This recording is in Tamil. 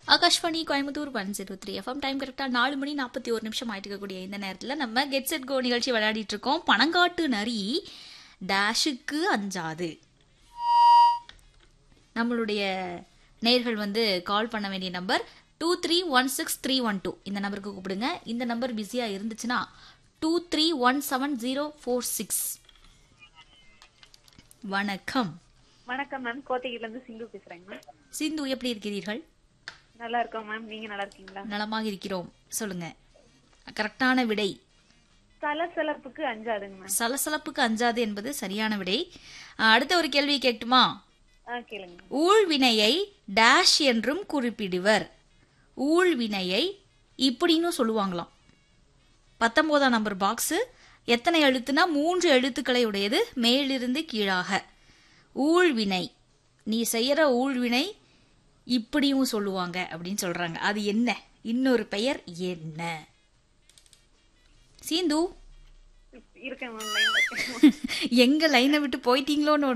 Akashvani Coimbatore one zero three FM time கரெக்டாக நாலு மணி நாற்பத்தி ஒரு நிமிஷம் ஆயிட்டு இருக்கக்கூடிய இந்த நேரத்தில் நம்ம கெட் செட் கோ நிகழ்ச்சி விளையாடிட்டு இருக்கோம் பனங்காட்டு நரி டேஷுக்கு அஞ்சாது நம்மளுடைய நேர்கள் வந்து கால் பண்ண வேண்டிய number two three one six three one two இந்த நம்பருக்கு கூப்பிடுங்க இந்த நம்பர் பிஸியாக இருந்துச்சுன்னா two three one seven zero four six வணக்கம் வணக்கம் மேம் கோத்தகிரில இருந்து சிந்து பேசுறேங்க மேம் சிந்து எப்படி இருக்கிறீர்கள் நல்லா இருக்கோம் மேம் நீங்க நல்லா இருக்கீங்களா நலமாக இருக்கிறோம் சொல்லுங்க கரெக்டான விடை சலசலப்புக்கு அஞ்சாதுங்க மேம் சலசலப்புக்கு அஞ்சாது என்பது சரியான விடை அஹ், அடுத்த ஒரு கேள்வி கேட்குமா ஆ கேளுங்க ஊழ்வினையை டேஷ் என்றும் குறிப்பிடுவர் ஊழ்வினையை இப்படின்னு சொல்லுவாங்களாம் பத்தொன்பதாம் நம்பர் பாக்ஸ் எத்தனை எழுத்துனா மூன்று எழுத்துக்களை உடையது மேலிருந்து கீழாக ஊழ்வினை நீ செய்யற ஊழ்வினை இப்படியும் சொல்லுவாங்க அப்படின்னு சொல்றாங்க அது என்ன இன்னொரு பெயர் என்ன சீந்து இருக்கேன் மேம் லைன்ல இருக்கேன் எங்க லைனை விட்டு போயிட்டீங்களோன்னு